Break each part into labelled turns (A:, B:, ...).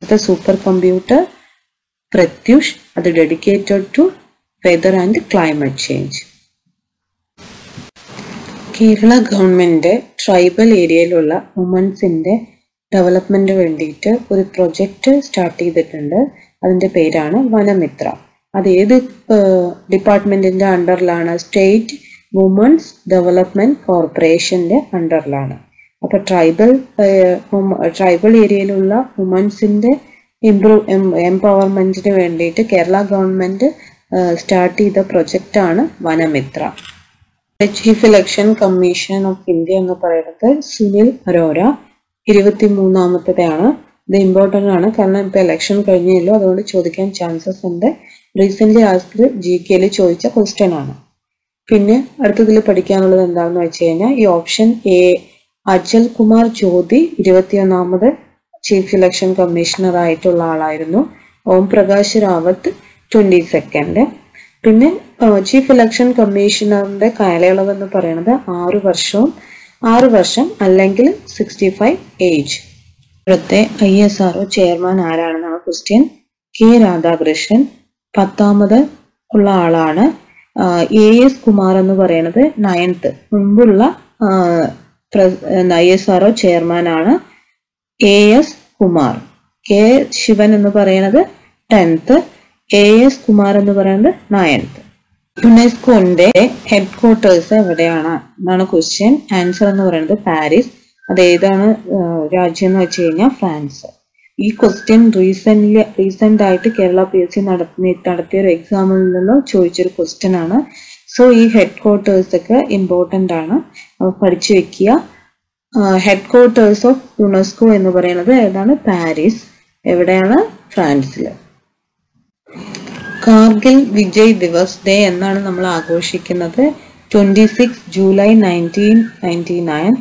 A: ആദ്യത്തെ super computer Pratyush അത് dedicated to weather and climate change Kerala government tribal ഏരിയയിലുള്ള വുമൻസിന്റെ ഡെവലപ്മെന്റ് വേണ്ടിയിട്ട് ഒരു പ്രൊജക്റ്റ് സ്റ്റാർട്ട് ചെയ്തിട്ടുണ്ട് അതിന്റെ പേരാണ് വനമിത്ര അത് ഏത് ഡിപ്പാർട്ട്മെന്റിന്റെ അണ്ടറിലാണ് സ്റ്റേറ്റ് വുമൻസ് ഡെവലപ്മെന്റ് കോർപ്പറേഷന്റെ അണ്ടറിലാണ് അപ്പൊ ട്രൈബൽ ട്രൈബൽ ഏരിയയിലുള്ള വുമൻസിന്റെ ഇംപ്രൂവ് എംപവർമെന്റിന് വേണ്ടിയിട്ട് കേരള ഗവൺമെന്റ് സ്റ്റാർട്ട് ചെയ്ത പ്രൊജക്റ്റാണ് Vanamitra chief election commission of India എന്ന് പറയുന്നത് സുനിൽ അരോര ഇരുപത്തി മൂന്നാമത്തതാണ് ഇത് ഇമ്പോർട്ടൻ്റ് ആണ് കാരണം ഇപ്പൊ ഇലക്ഷൻ കഴിഞ്ഞല്ലോ അതുകൊണ്ട് ചോദിക്കാൻ ചാൻസസ് ഉണ്ട് റീസെന്റ് ആസ്ക് ജി കെയിൽ ചോദിച്ച ക്വസ്റ്റ്യൻ ആണ് പിന്നെ അടുത്തതിൽ പഠിക്കാനുള്ളത് എന്താണെന്ന് വെച്ച് കഴിഞ്ഞാൽ ഈ ഓപ്ഷൻ എ അജൽ കുമാർ ജ്യോതി ഇരുപത്തിയൊന്നാമത് ചീഫ് ഇലക്ഷൻ കമ്മീഷണർ ആയിട്ടുള്ള ആളായിരുന്നു ഓം പ്രകാശ് റാവത്ത് ട്വന്റി സെക്കൻഡ് പിന്നെ ചീഫ് ഇലക്ഷൻ കമ്മീഷണറിന്റെ കാലയളവ് എന്ന് പറയുന്നത് ആറു വർഷവും ആറു വർഷം അല്ലെങ്കിൽ സിക്സ്റ്റി ഫൈവ് ഏജ് ഇവിടുത്തെ ഐ എസ് ആർ ചെയർമാൻ ആരാണെന്നാണ് ക്വസ്റ്റ്യൻ കെ രാധാകൃഷ്ണൻ പത്താമത് ഉള്ള ആളാണ് എ എസ് കുമാർ എന്ന് പറയുന്നത് നയൻത്ത് മുമ്പുള്ള ഐ എസ് ആർ ചെയർമാൻ ആണ് A S Kumar K Sivan എന്ന് പറയുന്നത് ടെൻത്ത് എ എസ് കുമാർ എന്ന് പറയുന്നത് നയൻത്ത് യുനെസ്കോന്റെ ഹെഡ് ക്വാർട്ടേഴ്സ് എവിടെയാണ് എന്നാണ് ക്വസ്റ്റ്യൻ ആൻസർ എന്ന് പറയുന്നത് പാരീസ് അത് ഏതാണ് രാജ്യം എന്ന് വെച്ച് കഴിഞ്ഞാൽ ഫ്രാൻസ് ഈ ക്വസ്റ്റ്യൻ റീസെന്റ് റീസെന്റ് ആയിട്ട് കേരള പി എസ് സി നടത്തി നടത്തിയ ഒരു എക്സാമിൽ നിന്ന് ചോദിച്ചൊരു ക്വസ്റ്റ്യൻ ആണ് സോ ഈ ഹെഡ് ക്വാർട്ടേഴ്സ് ഒക്കെ ഇമ്പോർട്ടൻ്റ് ആണ് അപ്പോൾ പഠിച്ചു വെക്കുക ഹെഡ് ക്വാർട്ടേഴ്സ് ഓഫ് യുനെസ്കോ എന്ന് പറയുന്നത് ഏതാണ് പാരീസ് എവിടെയാണ് ഫ്രാൻസിൽ കാർഗിൽ വിജയ് ദിവസ് ഡേ എന്നാണ് നമ്മൾ ആഘോഷിക്കുന്നത് twenty six July nineteen ninety nine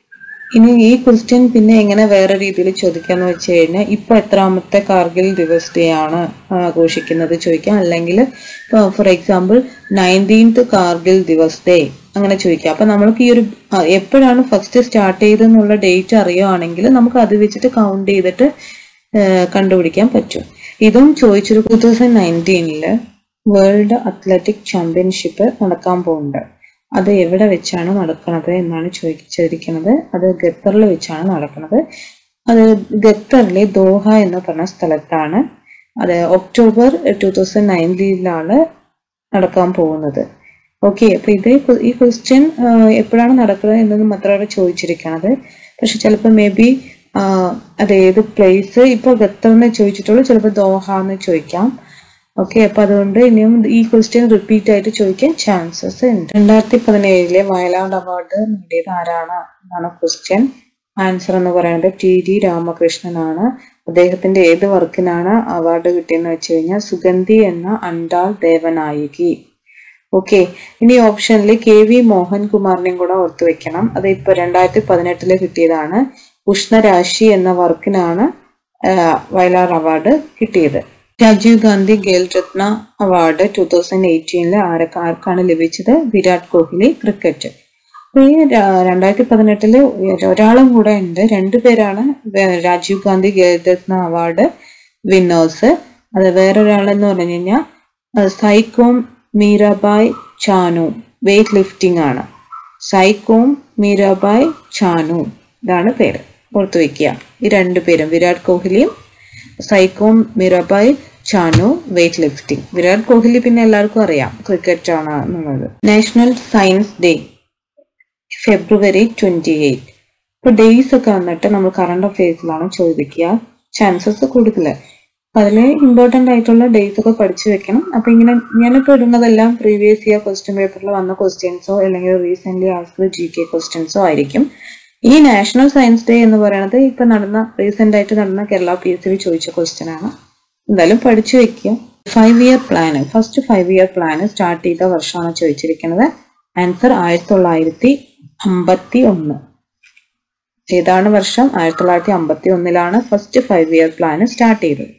A: ഇനി ഈ ക്വസ്റ്റ്യൻ പിന്നെ എങ്ങനെ വേറെ രീതിയിൽ ചോദിക്കാന്ന് വെച്ച് കഴിഞ്ഞാൽ ഇപ്പൊ എത്രാമത്തെ കാർഗിൽ ദിവസ് ഡേ ആണ് ആഘോഷിക്കുന്നത് ചോദിക്കാം അല്ലെങ്കിൽ for example nineteenth Kargil Diwas day അങ്ങനെ ചോദിക്കാം അപ്പൊ നമ്മൾക്ക് ഈ ഒരു എപ്പോഴാണ് ഫസ്റ്റ് സ്റ്റാർട്ട് ചെയ്തെന്നുള്ള ഡേറ്റ് അറിയുവാണെങ്കിൽ നമുക്ക് അത് വെച്ചിട്ട് കൗണ്ട് ചെയ്തിട്ട് കണ്ടുപിടിക്കാൻ പറ്റും ഇതും ചോദിച്ചൊരു ടൂ തൗസൻഡ് നയൻറ്റീനില് വേൾഡ് അത്ലറ്റിക് ചാമ്പ്യൻഷിപ്പ് നടക്കാൻ പോകുന്നുണ്ട് അത് എവിടെ വെച്ചാണ് നടക്കുന്നത് എന്നാണ് ചോദിച്ചിരിക്കുന്നത് അത് ഖത്തറിൽ വെച്ചാണ് നടക്കുന്നത് അത് ഖത്തറിലെ ദോഹ എന്ന് പറഞ്ഞ സ്ഥലത്താണ് അത് ഒക്ടോബർ ടൂ തൗസൻഡ് നയൻറ്റീനിലാണ് നടക്കാൻ പോകുന്നത് ഓക്കെ അപ്പൊ ഇത് ഈ ക്വസ്റ്റ്യൻ എപ്പോഴാണ് നടക്കുന്നത് എന്നത് മാത്രമാണ് ചോദിച്ചിരിക്കുന്നത് പക്ഷെ ചിലപ്പോൾ മേ ബി അത് ഏത് പ്ലേസ് ഇപ്പോൾ ഖത്തറിനെ ചോദിച്ചിട്ടുള്ളൂ ചിലപ്പോൾ ദോഹ എന്ന് ചോദിക്കാം ഓക്കെ അപ്പൊ അതുകൊണ്ട് ഇനിയും ഈ ക്വസ്റ്റ്യൻ റിപ്പീറ്റ് ആയിട്ട് ചോദിക്കാൻ ചാൻസസ് ഉണ്ട് രണ്ടായിരത്തി പതിനേഴിലെ വയലാട് അവാർഡ് നേടിയത് ആരാണ് എന്നാണ് ക്വസ്റ്റ്യൻ ആൻസർ എന്ന് പറയുന്നത് ടി ഡി രാമകൃഷ്ണനാണ് അദ്ദേഹത്തിന്റെ ഏത് വർക്കിനാണ് അവാർഡ് കിട്ടിയെന്ന് വെച്ച് കഴിഞ്ഞാൽ സുഗന്ധി എന്ന അണ്ടാൾ ദേവനായികി ഓക്കെ ഇനി ഓപ്ഷനിൽ കെ വി മോഹൻകുമാറിനെയും കൂടെ ഓർത്തു വെക്കണം അത് ഇപ്പൊ രണ്ടായിരത്തി പതിനെട്ടില് കിട്ടിയതാണ് ഉഷ്ണരാശി എന്ന വർക്കിനാണ് വയലാർ അവാർഡ് കിട്ടിയത് Rajiv Gandhi Khel Ratna award two thousand എയ്റ്റീനില് ആരൊക്കെ ആർക്കാണ് ലഭിച്ചത് വിരാട് കോഹ്ലി ക്രിക്കറ്റ് അപ്പൊ ഈ രണ്ടായിരത്തി പതിനെട്ടില് ഒരാളും കൂടെ ഉണ്ട് രണ്ടുപേരാണ് രാജീവ് ഗാന്ധി ഖേൽ രത്ന അവാർഡ് വിന്നേഴ്സ് അത് വേറൊരാളെന്ന് പറഞ്ഞു കഴിഞ്ഞാൽ സൈക്കോം മീരാബായ് ചാനു വെയ്റ്റ് ലിഫ്റ്റിംഗ് ആണ് സൈക്കോം മീരാബായ് ചാനു ഇതാണ് പേര് ഓർത്തു വെക്കുക ഈ രണ്ടു പേരും വിരാട് കോഹ്ലിയും സൈക്കോം മീരാബായ് ചാനു വെയ്റ്റ് ലിഫ്റ്റിംഗ് വിരാട് കോഹ്ലി പിന്നെ എല്ലാവർക്കും അറിയാം ക്രിക്കറ്റ് ആണ് എന്നുള്ളത് national science day February twenty eight ഇപ്പൊ ഡേയ്സ് ഒക്കെ വന്നിട്ട് നമ്മൾ കറണ്ട് അഫയേഴ്സിലാണ് ചോദിക്കുക ചാൻസസ് കൂടുതല് അതില് ഇമ്പോർട്ടന്റ് ആയിട്ടുള്ള ഡേയ്സ് ഒക്കെ പഠിച്ചു വെക്കണം അപ്പൊ ഇങ്ങനെ ഞാനിപ്പോ ഇടുന്നതെല്ലാം പ്രീവിയസ് ഇയർ ക്വസ്റ്റ്യൻ പേപ്പറിൽ വന്ന ക്വസ്റ്റ്യൻസോ അല്ലെങ്കിൽ റീസെന്റ് ആസ്ക് ജി കെ ക്വസ്റ്റ്യൻസോ ആയിരിക്കും ഈ നാഷണൽ സയൻസ് ഡേ എന്ന് പറയുന്നത് ഇപ്പൊ നടന്ന റീസെന്റ് ആയിട്ട് നടന്ന കേരള പി എസ് സി ചോദിച്ച ക്വസ്റ്റ്യൻ ആണ് എന്തായാലും പഠിച്ചു വെക്കുക five year plan first five year plan start ചെയ്ത വർഷമാണ് ചോദിച്ചിരിക്കുന്നത് ആൻസർ ആയിരത്തി തൊള്ളായിരത്തി അമ്പത്തി ഒന്ന് ഏതാണ് വർഷം ആയിരത്തി തൊള്ളായിരത്തി അമ്പത്തി ഒന്നിലാണ് first five year plan start ചെയ്തത്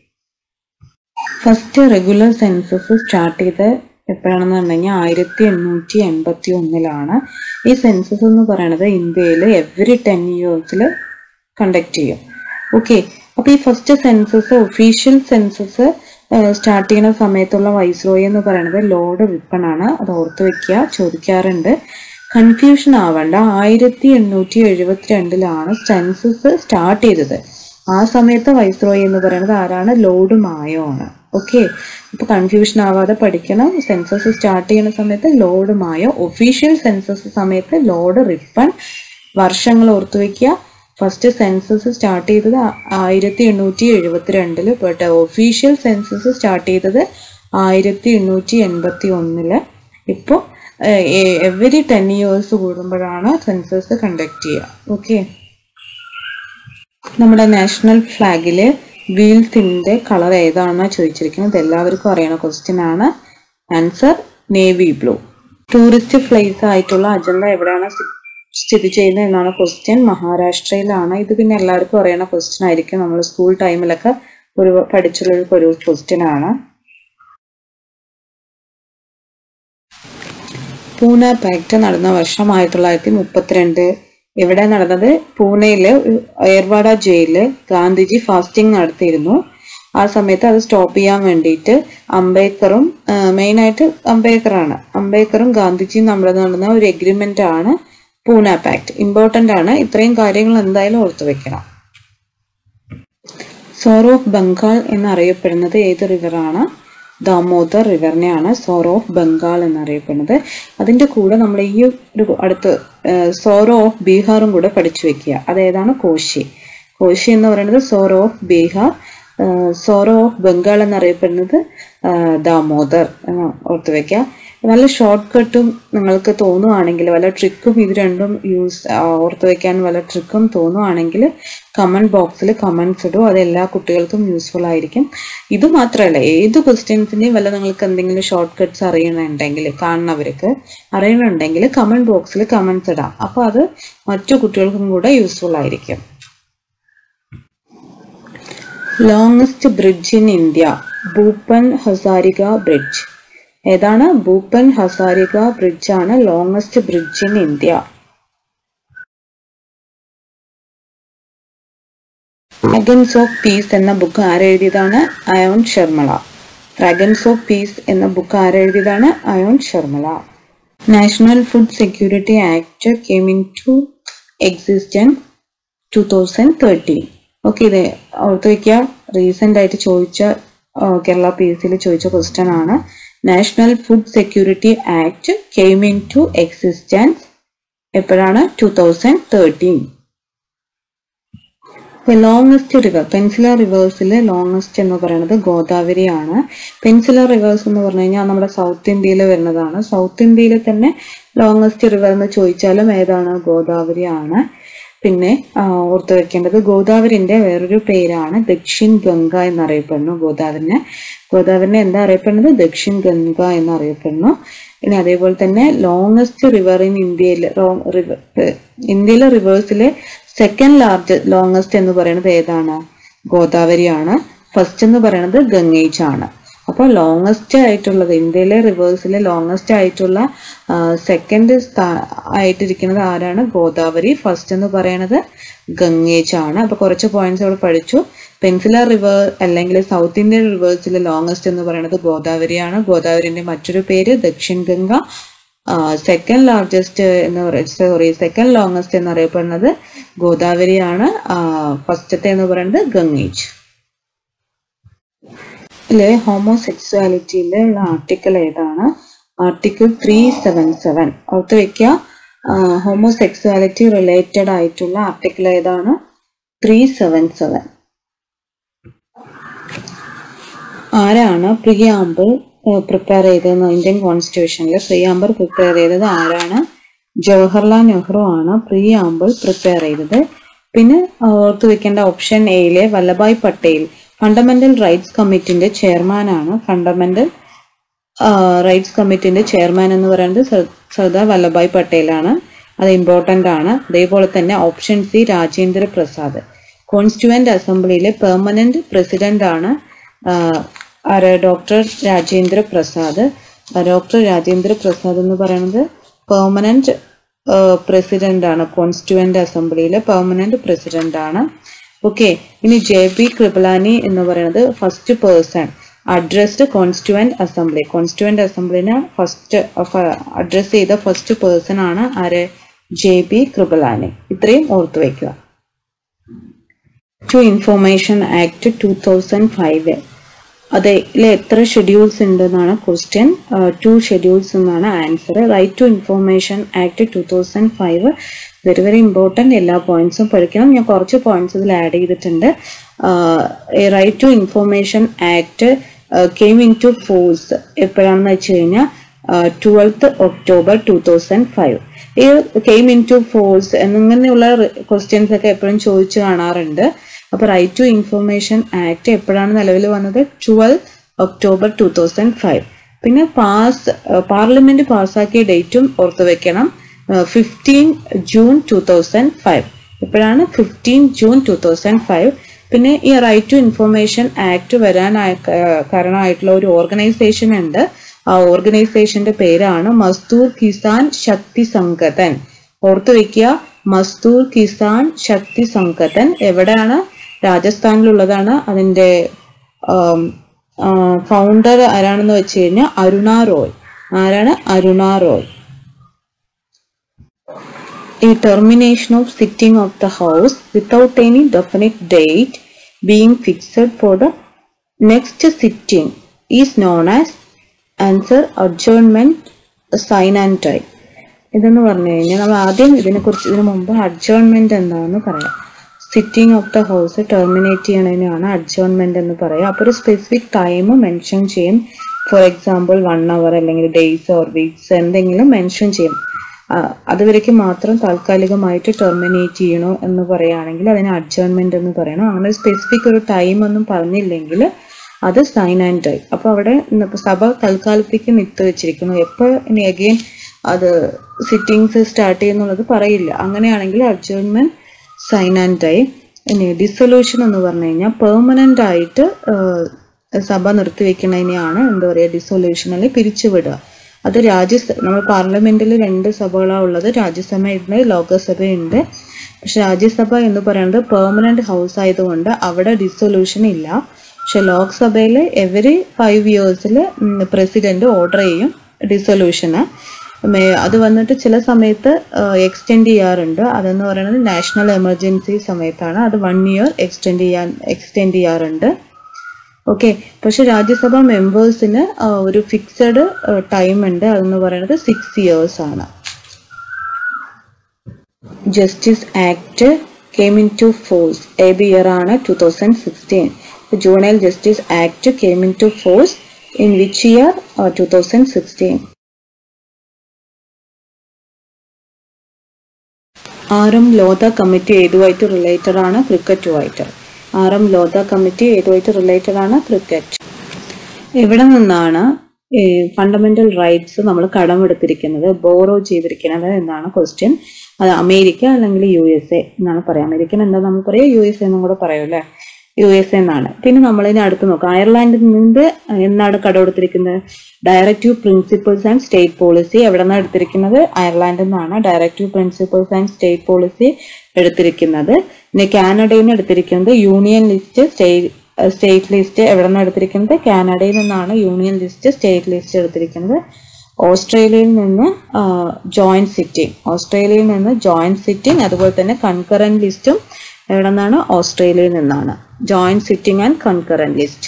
A: ഫസ്റ്റ് റെഗുലർ സെൻസസ് സ്റ്റാർട്ട് ചെയ്ത് എപ്പോഴാണെന്ന് പറഞ്ഞു കഴിഞ്ഞാൽ ആയിരത്തി എണ്ണൂറ്റി എൺപത്തി ഒന്നിലാണ് ഈ സെൻസസ് എന്ന് പറയുന്നത് ഇന്ത്യയിൽ എവറി ടെൻ ഇയേഴ്സിൽ കണ്ടക്ട് ചെയ്യും ഓക്കെ അപ്പൊ ഈ first census official census start ചെയ്യുന്ന സമയത്തുള്ള വൈസ്രോയി എന്ന് പറയുന്നത് ലോർഡ് റിപ്പൺ ആണ് അത് ഓർത്ത് വെക്കുക ചോദിക്കാറുണ്ട് കൺഫ്യൂഷൻ ആവണ്ട ആയിരത്തി എണ്ണൂറ്റി എഴുപത്തിരണ്ടിലാണ് സെൻസസ് സ്റ്റാർട്ട് ചെയ്തത് ആ സമയത്ത് വൈസ്രോയി എന്ന് പറയുന്നത് ആരാണ് ലോർഡ് മായോ ആണ് ഓക്കെ ഇപ്പൊ കൺഫ്യൂഷൻ ആവാതെ പഠിക്കണം സെൻസസ് സ്റ്റാർട്ട് ചെയ്യുന്ന സമയത്ത് ലോർഡ് മായോ ഒഫീഷ്യൽ സെൻസസ് സമയത്ത് ലോർഡ് റിപ്പൺ വർഷങ്ങൾ ഓർത്തു വെക്കുക ഫസ്റ്റ് സെൻസസ് സ്റ്റാർട്ട് ചെയ്തത് ആയിരത്തി എണ്ണൂറ്റി എഴുപത്തിരണ്ടില് ബട്ട് ഒഫീഷ്യൽ സെൻസസ് സ്റ്റാർട്ട് ചെയ്തത് ആയിരത്തി എണ്ണൂറ്റി എൺപത്തി ഒന്നില് ഇപ്പോൾ എവരി ടെൻ ഇയേഴ്സ് കൂടുമ്പോഴാണ് സെൻസസ് കണ്ടക്ട് ചെയ്യുക ഓക്കെ നമ്മുടെ നാഷണൽ ഫ്ലാഗില് വീൽസിന്റെ കളർ ഏതാണെന്നാ ചോദിച്ചിരിക്കുന്നത് എല്ലാവർക്കും അറിയണ ക്വസ്റ്റ്യൻ ആണ് answer navy blue tourist place ആയിട്ടുള്ള അജന്ത എവിടെയാണ് സ്ഥി- സ്ഥിതി ചെയ്യുന്നത് എന്നാണ് ക്വസ്റ്റ്യൻ മഹാരാഷ്ട്രയിലാണ് ഇത് പിന്നെ എല്ലാവർക്കും അറിയണ ക്വസ്റ്റ്യൻ ആയിരിക്കും നമ്മൾ സ്കൂൾ ടൈമിലൊക്കെ ഒരു പഠിച്ചുള്ള ഒരു ക്വസ്റ്റ്യൻ ആണ് പൂന പാക്ട് നടന്ന വർഷം ആയിരത്തി തൊള്ളായിരത്തി മുപ്പത്തിരണ്ട് എവിടെ നടന്നത് പൂനെയിലെ ഒരു ഏർവാഡ ജയിലില് ഗാന്ധിജി ഫാസ്റ്റിംഗ് നടത്തിയിരുന്നു ആ സമയത്ത് അത് സ്റ്റോപ്പ് ചെയ്യാൻ വേണ്ടിയിട്ട് അംബേദ്കറും മെയിൻ ആയിട്ട് അംബേദ്കറാണ് അംബേദ്കറും ഗാന്ധിജിയും നമ്മൾ നടന്ന ഒരു എഗ്രിമെന്റ് ആണ് പൂന പാക്ട് ഇമ്പോർട്ടന്റ് ആണ് ഇത്രയും കാര്യങ്ങൾ എന്തായാലും ഓർത്തു വെക്കണം സോർ ഓഫ് ബംഗാൾ എന്നറിയപ്പെടുന്നത് ഏത് റിവറാണ് ദാമോദർ റിവറിനെയാണ് സോർ ഓഫ് ബംഗാൾ എന്നറിയപ്പെടുന്നത് അതിന്റെ കൂടെ നമ്മൾ ഈ ഒരു അടുത്ത് സോറോ ഓഫ് ബീഹാറും കൂടെ പഠിച്ചു വെക്കുക അതേതാണ് കോശി കോശി എന്ന് പറയുന്നത് sorrow of Bihar sorrow of Bengal എന്നറിയപ്പെടുന്നത് ആ, ദാമോദർ എന്ന് ഓർത്ത് വെക്കുക നല്ല ഷോർട്ട് കട്ടും നിങ്ങൾക്ക് തോന്നുവാണെങ്കിൽ വല്ല ട്രിക്കും ഇത് രണ്ടും യൂസ് ഓർത്ത് വെക്കാൻ വല്ല ട്രിക്കും തോന്നുവാണെങ്കിൽ കമന്റ് ബോക്സിൽ കമന്റ്സ് ഇടും അത് എല്ലാ കുട്ടികൾക്കും യൂസ്ഫുൾ ആയിരിക്കും ഇത് മാത്രമല്ല ഏത് ക്വസ്റ്റ്യൻസിന്റെയും വല്ല നിങ്ങൾക്ക് എന്തെങ്കിലും ഷോർട്ട് കട്ട്സ് അറിയണമെന്നുണ്ടെങ്കിൽ കാണുന്നവർക്ക് അറിയണമെന്നുണ്ടെങ്കിൽ കമന്റ് ബോക്സിൽ കമന്റ്സ് ഇടാം അപ്പോൾ അത് മറ്റു കുട്ടികൾക്കും കൂടെ യൂസ്ഫുൾ ആയിരിക്കും longest bridge in India Bhupen Hazarika bridge ഏതാണ് ഭൂപ്പൻ ഹസാരിക ബ്രിഡ്ജ് ആണ് longest bridge in India fragrance of peace എന്ന ബുക്ക് ആരെഴുതിയതാണ് അയോൺ ശർമ്മള ഫ്രാഗൻസ് ഓഫ് പീസ് എന്ന ബുക്ക് ആരെഴുതിയതാണ് അയോൺ ശർമ്മള national food security act came into existence two thousand thirteen okay ഇത് ഓർത്ത് വയ്ക്കുക റീസെന്റ് ആയിട്ട് ചോദിച്ച ആ, കേരള പി എസ് സിയിൽ ചോദിച്ച ക്വസ്റ്റ്യൻ ആണ് national food security act came into existence എപ്പോഴാണ് two thousand thirteen longest river peninsular റിവേഴ്സിൽ ലോങ്സ്റ്റ് എന്ന് പറയുന്നത് ഗോദാവരിയാണ് പെൻസിലർ റിവേഴ്സ് എന്ന് പറഞ്ഞു കഴിഞ്ഞാൽ നമ്മുടെ സൗത്ത് ഇന്ത്യയിൽ വരുന്നതാണ് സൗത്ത് ഇന്ത്യയിൽ തന്നെ ലോങ്സ്റ്റ് റിവർ എന്ന് ചോദിച്ചാലും ഏതാണ് ഗോദാവരിയാണ് പിന്നെ ആ, ഓർത്ത് വെക്കേണ്ടത് ഗോദാവരിന്റെ വേറൊരു പേരാണ് ദക്ഷിൺ ഗംഗ എന്നറിയപ്പെടുന്നു ഗോദാവരിനെ ഗോദാവരിനെ എന്താ അറിയപ്പെടുന്നത് ദക്ഷിൺ ഗംഗ എന്നറിയപ്പെടുന്നു ഇനി അതേപോലെ തന്നെ ലോങ്സ്റ്റ് റിവർ ഇൻ ഇന്ത്യയിൽ റിവർ ഇന്ത്യയിലെ റിവേഴ്സിലെ സെക്കൻഡ് ലാർജ് ലോങ്സ്റ്റ് എന്ന് പറയുന്നത് ഏതാണ് ഗോദാവരിയാണ് ഫസ്റ്റ് എന്ന് പറയുന്നത് ഗംഗേജ് ആണ് അപ്പോൾ ലോങ്സ്റ്റ് ആയിട്ടുള്ളത് ഇന്ത്യയിലെ റിവേഴ്സിലെ ലോങ്സ്റ്റ് ആയിട്ടുള്ള സെക്കൻഡ് ആയിട്ടിരിക്കുന്നത് ആരാണ് ഗോദാവരി ഫസ്റ്റ് എന്ന് പറയുന്നത് ഗംഗേജ് ആണ് അപ്പൊ കുറച്ച് പോയിന്റ്സ് അവിടെ പഠിച്ചു പെൻസിലർ റിവർ അല്ലെങ്കിൽ സൗത്ത് ഇന്ത്യൻ റിവേഴ്സിലെ ലോങ്സ്റ്റ് എന്ന് പറയുന്നത് ഗോദാവരിയാണ് ഗോദാവരിന്റെ മറ്റൊരു പേര് ദക്ഷിൺ ഗംഗ സെക്കൻഡ് ലാർജസ്റ്റ് എന്ന് പറയുന്നത് സോറി സെക്കൻഡ് ലോങ്സ്റ്റ് എന്നറിയപ്പെടുന്നത് ഗോദാവരിയാണ് ഫസ്റ്റത്തെ എന്ന് പറയുന്നത് ഗംഗേജ് ഇതില് ഹോമോസെക്സ്വാലിറ്റിയിലെ ഉള്ള ആർട്ടിക്കിൾ ഏതാണ് ആർട്ടിക്കിൾ ത്രീ സെവൻ സെവൻ ഓർത്ത് വെക്കുക ഹോമോസെക്സ്വാലിറ്റി റിലേറ്റഡ് ആയിട്ടുള്ള ആർട്ടിക്കിൾ ഏതാണ് ത്രീ സെവൻ സെവൻ ആരാണ് പ്രിയാമ്പിൾ പ്രിപ്പയർ ചെയ്തത് ഇന്ത്യൻ കോൺസ്റ്റിറ്റ്യൂഷനിൽ പ്രിയാമ്പിൾ പ്രിപ്പയർ ചെയ്തത് ആരാണ് ജവഹർലാൽ നെഹ്റു ആണ് പ്രിയാമ്പിൾ പ്രിപ്പയർ ചെയ്തത് പിന്നെ ആ, ഓർത്ത് വെക്കേണ്ട ഓപ്ഷൻ എയിലെ വല്ലഭായ് പട്ടേൽ ഫണ്ടമെന്റൽ റൈറ്റ്സ് കമ്മിറ്റിന്റെ ചെയർമാനാണ് ഫണ്ടമെന്റൽ റൈറ്റ്സ് കമ്മിറ്റിന്റെ ചെയർമാൻ എന്ന് പറയുന്നത് സർ- സർദാർ വല്ലഭായ് പട്ടേലാണ് അത് ഇമ്പോർട്ടന്റ് ആണ് അതേപോലെ തന്നെ option C Rajendra Prasad constituent അസംബ്ലിയിലെ പെർമനന്റ് പ്രസിഡന്റ് ആണ് ആ, ആര് ഡോക്ടർ രാജേന്ദ്ര പ്രസാദ് ഡോക്ടർ രാജേന്ദ്ര പ്രസാദ് എന്ന് പറയുന്നത് പെർമനന്റ് പ്രസിഡന്റ് ആണ് കോൺസ്റ്റിറ്റ്യുവന്റ് അസംബ്ലിയിലെ പെർമനന്റ് പ്രസിഡന്റ് ആണ് ഓക്കെ ഇനി ജെ പി കൃപലാനി എന്ന് പറയുന്നത് first person addressed constituent assembly constituent അസംബ്ലിനെ ഫസ്റ്റ് അഡ്രസ് ചെയ്ത ഫസ്റ്റ് പേഴ്സൺ ആണ് ആര് ജെ പി കൃപലാനി ഇത്രയും ഓർത്തു വയ്ക്കുക to information act two thousand five അതിൽ എത്ര ഷെഡ്യൂൾസ് ഉണ്ടെന്നാണ് ക്വസ്റ്റ്യൻ ടു ഷെഡ്യൂൾസ് എന്നാണ് answer right to information act two thousand five very very important എല്ലാ പോയിന്റ്സും പഠിക്കണം ഞാൻ കുറച്ച് പോയിന്റ്സ് ഇതിൽ ആഡ് ചെയ്തിട്ടുണ്ട് right to information act came into force എപ്പോഴാണെന്ന് വെച്ച് കഴിഞ്ഞാൽ twelfth October two thousand five ഈ കെയിം ഇൻ ടു ഫോഴ്സ് എന്നിങ്ങനെയുള്ള ക്വസ്റ്റ്യൻസ് ഒക്കെ എപ്പോഴും ചോദിച്ചു കാണാറുണ്ട് അപ്പോൾ റൈറ്റ് ടു ഇൻഫോർമേഷൻ ആക്ട് എപ്പോഴാണ് നിലവിൽ വന്നത് twelve October two thousand five പിന്നെ പാസ് പാർലമെന്റ് പാസ്സാക്കിയ ഡേറ്റും ഓർത്തു വെക്കണം fifteen June two thousand five എപ്പോഴാണ് fifteen June two thousand five പിന്നെ ഈ റൈറ്റ് ടു ഇൻഫോർമേഷൻ ആക്ട് വരാനായ കാരണമായിട്ടുള്ള ഒരു ഓർഗനൈസേഷൻ ഉണ്ട് ആ ഓർഗനൈസേഷന്റെ പേരാണ് മസ്ദൂർ കിസാൻ ശക്തി സംഗതൻ ഓർത്തു വെക്കുക മസ്ദൂർ കിസാൻ ശക്തി സംഗതൻ എവിടെയാണ് രാജസ്ഥാനിലുള്ളതാണ് അതിന്റെ ഫൗണ്ടർ ആരാണെന്ന് വെച്ച് കഴിഞ്ഞാൽ അരുണ റോയ് ആരാണ് Aruna Roy a termination of sitting of the house without any definite date being fixed for the next sitting is known as answer adjournment sign and tie ഇതെന്ന് പറഞ്ഞു കഴിഞ്ഞാൽ നമ്മൾ ആദ്യം ഇതിനെക്കുറിച്ച് ഇതിനു മുമ്പ് അഡ്ജോൺമെന്റ് എന്താണെന്ന് പറയാം sitting of the house terminate ചെയ്യണതിനാണ് അഡ്ജോൺമെന്റ് എന്ന് പറയാം അപ്പോൾ ഒരു സ്പെസിഫിക് ടൈം മെൻഷൻ ചെയ്യും ഫോർ എക്സാമ്പിൾ വൺ അവർ അല്ലെങ്കിൽ ഡേയ്സ് ഓർ വീക്സ് എന്തെങ്കിലും മെൻഷൻ ചെയ്യും അതുവരേക്ക് മാത്രം താൽക്കാലികമായിട്ട് ടെർമിനേറ്റ് ചെയ്യണോ എന്ന് പറയുകയാണെങ്കിൽ അതിന് അഡ്ജോൺമെന്റ് എന്ന് പറയണം അങ്ങനെ സ്പെസിഫിക് ഒരു ടൈം ഒന്നും പറഞ്ഞില്ലെങ്കിൽ അത് സൈൻ ആൻഡ് ഡൈ അപ്പോൾ അവിടെ സഭ തൽക്കാലത്തേക്ക് നിത്ത് വെച്ചിരിക്കുന്നു എപ്പോൾ ഇനി അഗെയിൻ അത് സിറ്റിങ്സ് സ്റ്റാർട്ട് ചെയ്യുന്നുള്ളത് പറയില്ല അങ്ങനെയാണെങ്കിൽ അഡ്ജോൺമെന്റ് സൈൻ ആൻഡ് ഡൈ ഇനി ഡിസൊല്യൂഷൻ എന്ന് പറഞ്ഞു കഴിഞ്ഞാൽ പെർമനന്റ് ആയിട്ട് സഭ നിർത്തിവെക്കുന്നതിനെയാണ് എന്താ പറയുക ഡിസൊല്യൂഷൻ അല്ലെങ്കിൽ പിരിച്ചുവിടുക അത് രാജ്യസഭ നമ്മൾ പാർലമെന്റിൽ രണ്ട് സഭകളാണ് ഉള്ളത് രാജ്യസഭയുണ്ട് ലോകസഭയുണ്ട് പക്ഷെ രാജ്യസഭ എന്ന് പറയുന്നത് പെർമനന്റ് ഹൗസ് ആയതുകൊണ്ട് അവിടെ ഡിസൊല്യൂഷൻ ഇല്ല പക്ഷെ ലോക്സഭയിൽ എവറി ഫൈവ് ഇയേഴ്സിൽ പ്രസിഡന്റ് ഓർഡർ ചെയ്യും ഡിസൊല്യൂഷന് അത് വന്നിട്ട് ചില സമയത്ത് എക്സ്റ്റെൻഡ് ചെയ്യാറുണ്ട് അതെന്ന് പറയുന്നത് നാഷണൽ എമർജൻസി സമയത്താണ് അത് വൺ ഇയർ എക്സ്റ്റെൻഡ് ചെയ്യാൻ എക്സ്റ്റെൻഡ് ചെയ്യാറുണ്ട് ഓക്കെ പക്ഷെ രാജ്യസഭ മെമ്പേഴ്സിന് ഒരു ഫിക്സഡ് ടൈം ഉണ്ട് അതെന്ന് പറയുന്നത് സിക്സ് ഇയേഴ്സ് ആണ് justice act came into force ഏത് ഇയർ ആണ് two thousand sixteen juvenile justice act came into force in which year two thousand sixteen R M Lodha committee ഏതുമായിട്ട് റിലേറ്റഡ് ആണ് ക്രിക്കറ്റുമായിട്ട് R M Lodha committee ഏതുമായിട്ട് related ആണ് cricket എവിടെ നിന്നാണ് fundamental rights നമ്മൾ കടമെടുത്തിരിക്കുന്നത് ബോറോ ചെയ്തിരിക്കുന്നത് എന്നാണ് ക്വസ്റ്റ്യൻ അത് അമേരിക്ക അല്ലെങ്കിൽ യു എസ് എ എന്നാണ് പറയാം അമേരിക്കൻ എന്താ നമ്മൾ പറയാം യു എസ് എ എന്നും കൂടെ പറയും അല്ലേ യു എസ് എ എന്നാണ് പിന്നെ നമ്മളിനി അടുത്ത് നോക്കാം അയർലാൻഡിൽ നിന്ന് എന്നാണ് കടമെടുത്തിരിക്കുന്നത് directive principles and state policy എവിടെ നിന്നാണ് എടുത്തിരിക്കുന്നത് അയർലാൻഡിൽ നിന്നാണ് directive principles and state policy എടുത്തിരിക്കുന്നത് പിന്നെ കാനഡയിൽ നിന്ന് എടുത്തിരിക്കുന്നത് union list state state list എവിടെ നിന്നാണ് എടുത്തിരിക്കുന്നത് കാനഡയിൽ നിന്നാണ് യൂണിയൻ ലിസ്റ്റ് സ്റ്റേറ്റ് ലിസ്റ്റ് എടുത്തിരിക്കുന്നത് ഓസ്ട്രേലിയയിൽ നിന്ന് ജോയിന്റ് സിറ്റിംഗ് ഓസ്ട്രേലിയയിൽ നിന്ന് ജോയിന്റ് സിറ്റിംഗ് അതുപോലെ തന്നെ കൺകറന്റ് ലിസ്റ്റും എവിടെ നിന്നാണ് ഓസ്ട്രേലിയയിൽ നിന്നാണ് joint sitting and concurrent list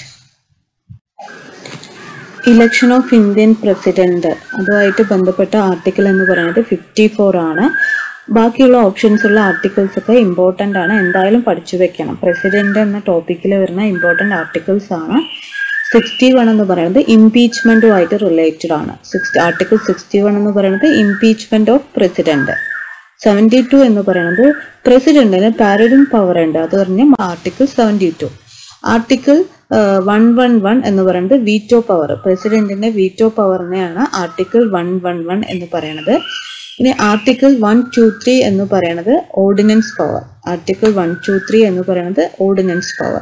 A: election of Indian president അതുമായിട്ട് ബന്ധപ്പെട്ട ആർട്ടിക്കിൾ എന്ന് പറയുന്നത് ഫിഫ്റ്റി ഫോർ ആണ് ബാക്കിയുള്ള ഓപ്ഷൻസ് ഉള്ള ആർട്ടിക്കിൾസ് ഒക്കെ ഇമ്പോർട്ടൻ്റ് ആണ് എന്തായാലും പഠിച്ചു വെക്കണം പ്രസിഡന്റ് എന്ന ടോപ്പിക്കിൽ വരുന്ന ഇമ്പോർട്ടൻ്റ് ആർട്ടിക്കിൾസ് ആണ് സിക്സ്റ്റി വൺ എന്ന് പറയുന്നത് ഇംപീച്ച്മെന്റുമായിട്ട് റിലേറ്റഡ് ആണ് സിക്സ് ആർട്ടിക്കിൾ സിക്സ്റ്റി വൺ എന്ന് പറയുന്നത് impeachment of president seventy two എന്ന് പറയുന്നത് പ്രസിഡന്റിന് പാരഡിംഗ് പവർ ഉണ്ട് അത് പറഞ്ഞ article seventy two article one one one എന്ന് പറയുന്നത് വീറ്റോ പവർ പ്രസിഡന്റിന്റെ വീറ്റോ പവറിനെയാണ് ആർട്ടിക്കിൾ വൺ വൺ വൺ എന്ന് പറയുന്നത് ഇനി ആർട്ടിക്കിൾ വൺ ടു ത്രീ എന്ന് പറയുന്നത് ordinance power article one two three എന്ന് പറയുന്നത് ordinance power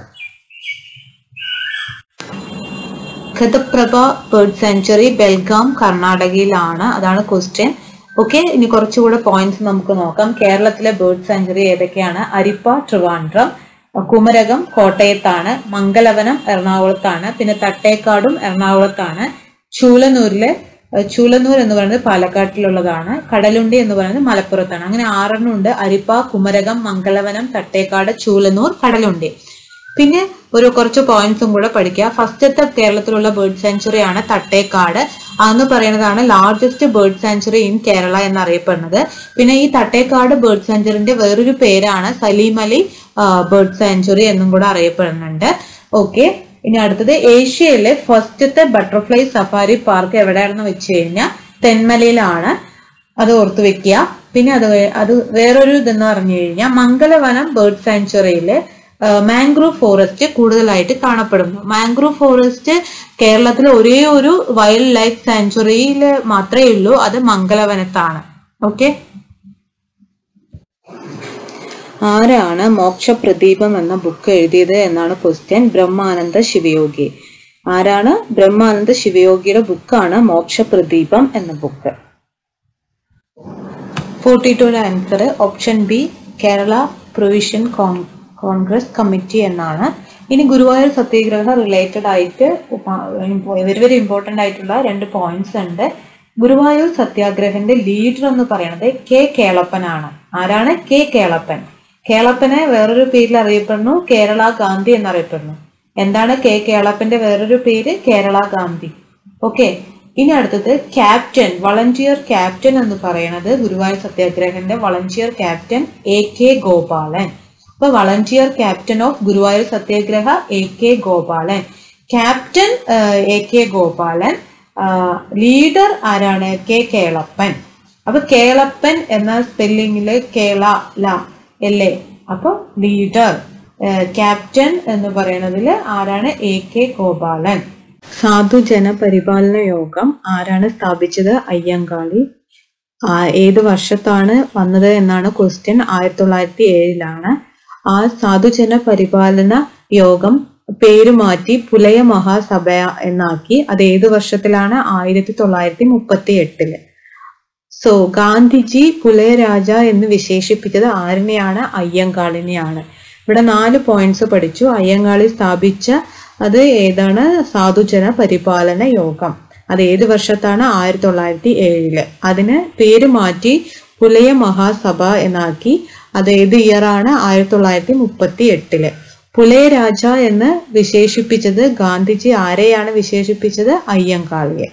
A: ഖതപ്രഭ bird sanctuary Belgaum കർണാടകയിലാണ് അതാണ് ക്വസ്റ്റ്യൻ ഓക്കെ ഇനി കുറച്ചുകൂടെ പോയിന്റ്സ് നമുക്ക് നോക്കാം കേരളത്തിലെ ബേർഡ് സാങ്ച്വറി ഏതൊക്കെയാണ് അരിപ്പ ട്രിവാൻഡ്രം കുമരകം കോട്ടയത്താണ് മംഗലവനം എറണാകുളത്താണ് പിന്നെ തട്ടേക്കാടും എറണാകുളത്താണ് ചൂലനൂരിലെ ഏഹ് ചൂലനൂർ എന്ന് പറയുന്നത് പാലക്കാട്ടിലുള്ളതാണ് കടലുണ്ടി എന്ന് പറയുന്നത് മലപ്പുറത്താണ് അങ്ങനെ ആറെണ്ണം ഉണ്ട് അരിപ്പ കുമരകം മംഗലവനം തട്ടേക്കാട് ചൂലനൂർ കടലുണ്ടി പിന്നെ ഒരു കുറച്ച് പോയിന്റ്സും കൂടെ പഠിക്കുക ഫസ്റ്റത്തെ കേരളത്തിലുള്ള ബേർഡ് സാഞ്ചുറി ആണ് തട്ടേക്കാട് അതെന്ന് പറയുന്നതാണ് largest bird sanctuary in Kerala എന്നറിയപ്പെടുന്നത് പിന്നെ ഈ തട്ടേക്കാട് ബേർഡ് സാഞ്ചുറിന്റെ വേറൊരു പേരാണ് സലീം അലി ബേർഡ് സാഞ്ചുറി എന്നും കൂടെ അറിയപ്പെടുന്നുണ്ട് ഓക്കെ ഇനി അടുത്തത് ഏഷ്യയിലെ ഫസ്റ്റത്തെ ബട്ടർഫ്ലൈ സഫാരി പാർക്ക് എവിടെയാണെന്ന് വെച്ച് കഴിഞ്ഞാൽ തെന്മലയിലാണ് അത് ഓർത്ത് വെക്കുക പിന്നെ അത് വേ- അത് വേറൊരു ഇതെന്ന് പറഞ്ഞു കഴിഞ്ഞാൽ മംഗലവനം ബേർഡ് സാഞ്ചുറിയില് മാംഗ്രൂവ് ഫോറസ്റ്റ് കൂടുതലായിട്ട് കാണപ്പെടുന്നു മാംഗ്രൂവ് ഫോറസ്റ്റ് കേരളത്തിലെ ഒരേ ഒരു വൈൽഡ് ലൈഫ് സാഞ്ചുറിയിൽ മാത്രമേ ഉള്ളൂ അത് മംഗലവനത്താണ് ഓക്കെ ആരാണ് മോക്ഷപ്രദീപം എന്ന ബുക്ക് എഴുതിയത് എന്നാണ് ക്വസ്റ്റ്യൻ ബ്രഹ്മാനന്ദ ശിവയോഗി ആരാണ് ബ്രഹ്മാനന്ദ ശിവയോഗിയുടെ ബുക്കാണ് മോക്ഷപ്രദീപം എന്ന book forty two answer option B Kerala provincial Congress committee എന്നാണ് ഇനി ഗുരുവായൂർ സത്യാഗ്രഹ റിലേറ്റഡ് ആയിട്ട് വെരി വെരി ഇമ്പോർട്ടൻ്റ് ആയിട്ടുള്ള രണ്ട് പോയിന്റ്സ് ഉണ്ട് ഗുരുവായൂർ സത്യാഗ്രഹന്റെ ലീഡർ എന്ന് പറയുന്നത് കെ കേളപ്പനാണ് ആരാണ് കെ കേളപ്പൻ കേളപ്പനെ വേറൊരു പേരിൽ അറിയപ്പെടുന്നു കേരള ഗാന്ധി എന്നറിയപ്പെടുന്നു എന്താണ് കെ കേളപ്പന്റെ വേറൊരു പേര് കേരള ഗാന്ധി ഓക്കെ ഇനി അടുത്തത് ക്യാപ്റ്റൻ വളണ്ടിയർ ക്യാപ്റ്റൻ എന്ന് പറയുന്നത് ഗുരുവായൂർ സത്യാഗ്രഹന്റെ volunteer captain A K Gopalan അപ്പൊ volunteer captain of Guruvayur Satyagraha A K Gopalan captain A K Gopalan leader ആരാണ് കെ കേളപ്പൻ അപ്പൊ കേളപ്പൻ എന്ന സ്പെല്ലിങ്ങില് കേള ല അല്ലേ അപ്പൊ ലീഡർ ക്യാപ്റ്റൻ എന്ന് പറയുന്നതിൽ ആരാണ് എ കെ ഗോപാലൻ സാധുജന പരിപാലന യോഗം ആരാണ് സ്ഥാപിച്ചത് അയ്യങ്കാളി ആ, ഏത് വർഷത്താണ് വന്നത് എന്നാണ് ക്വസ്റ്റ്യൻ ആയിരത്തി തൊള്ളായിരത്തി ഏഴിലാണ് ആ സാധുജന പരിപാലന യോഗം പേര് മാറ്റി പുലയ മഹാസഭ എന്നാക്കി അത് ഏത് വർഷത്തിലാണ് ആയിരത്തി തൊള്ളായിരത്തി മുപ്പത്തി എട്ടില് സോ ഗാന്ധിജി പുലയരാജ എന്ന് വിശേഷിപ്പിച്ചത് ആരിനെയാണ് അയ്യങ്കാളിനെയാണ് ഇവിടെ നാല് പോയിന്റ്സ് പഠിച്ചു അയ്യങ്കാളി സ്ഥാപിച്ച അത് ഏതാണ് സാധുജന പരിപാലന യോഗം അത് ഏത് വർഷത്താണ് ആയിരത്തി തൊള്ളായിരത്തി ഏഴില് അതിന് പേര് മാറ്റി പുലയ മഹാസഭ എന്നാക്കി അത് ഏത് ഇയർ ആണ് ആയിരത്തി തൊള്ളായിരത്തി മുപ്പത്തി എട്ടില് പുലയ രാജ എന്ന് വിശേഷിപ്പിച്ചത് ഗാന്ധിജി ആരെയാണ് വിശേഷിപ്പിച്ചത് അയ്യങ്കാളിയെ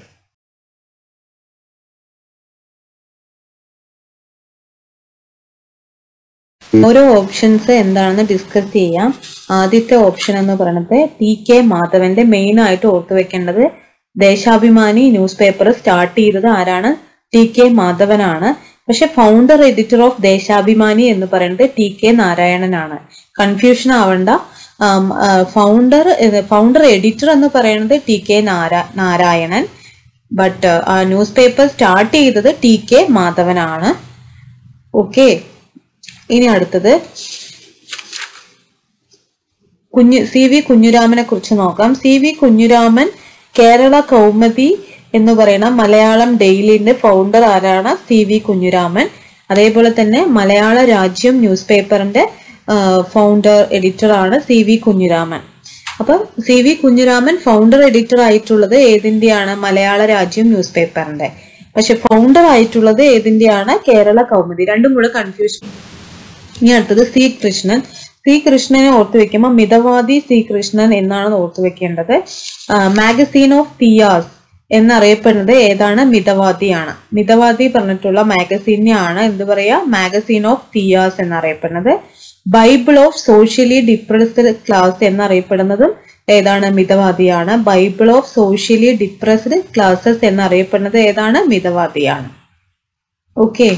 A: ഓരോ ഓപ്ഷൻസ് എന്താണെന്ന് ഡിസ്കസ് ചെയ്യാം ആദ്യത്തെ ഓപ്ഷൻ എന്ന് പറയുന്നത് ടി കെ മാധവന്റെ മെയിൻ ആയിട്ട് ഓർത്തു വെക്കേണ്ടത് ദേശാഭിമാനി ന്യൂസ് പേപ്പർ സ്റ്റാർട്ട് ചെയ്തത് ആരാണ് ടി കെ മാധവനാണ് പക്ഷെ ഫൗണ്ടർ എഡിറ്റർ ഓഫ് ദേശാഭിമാനി എന്ന് പറയുന്നത് ടി കെ നാരായണനാണ് കൺഫ്യൂഷൻ ആവണ്ട ഫൗണ്ടർ ഫൗണ്ടർ എഡിറ്റർ എന്ന് പറയുന്നത് ടി കെ നാരാ നാരായണൻ ബട്ട് ആ ന്യൂസ് പേപ്പർ സ്റ്റാർട്ട് ചെയ്തത് ടി കെ മാധവനാണ് ഓക്കെ ഇനി അടുത്തത് കുഞ്ഞു സി വി കുഞ്ഞുരാമനെ കുറിച്ച് നോക്കാം സി വി കുഞ്ഞുരാമൻ കേരള കൗമുദി എന്ന് പറയുന്ന മലയാളം ഡെയിലിന്റെ ഫൗണ്ടർ ആരാണ് സി വി കുഞ്ഞുരാമൻ അതേപോലെ തന്നെ മലയാള രാജ്യം ന്യൂസ് പേപ്പറിന്റെ ഫൗണ്ടർ എഡിറ്റർ ആണ് സി വി കുഞ്ഞുരാമൻ അപ്പം C V Kunjuraman founder editor ആയിട്ടുള്ളത് ഏതിന്റെയാണ് മലയാള രാജ്യം ന്യൂസ് പേപ്പറിന്റെ പക്ഷെ ഫൗണ്ടർ ആയിട്ടുള്ളത് ഏതിന്റെയാണ് കേരള കൗമുദി രണ്ടും കൂടെ കൺഫ്യൂഷൻ ഇനി അടുത്തത് സി കൃഷ്ണൻ സി കൃഷ്ണനെ ഓർത്തു വെക്കുമ്പോൾ മിതവാദി സി കൃഷ്ണൻ എന്നാണ് ഓർത്തു വെക്കേണ്ടത് മാഗസീൻ ഓഫ് തിയാസ് എന്നറിയപ്പെടുന്നത് ഏതാണ് മിതവാദിയാണ് മിതവാദി പറഞ്ഞിട്ടുള്ള മാഗസീനെയാണ് എന്ത് പറയാ മാഗസീൻ ഓഫ് തിയാസ് എന്നറിയപ്പെടുന്നത് bible of socially depressed class എന്നറിയപ്പെടുന്നതും ഏതാണ് മിതവാദിയാണ് bible of socially depressed classes എന്നറിയപ്പെടുന്നത് ഏതാണ് മിതവാദിയാണ് ഓക്കെ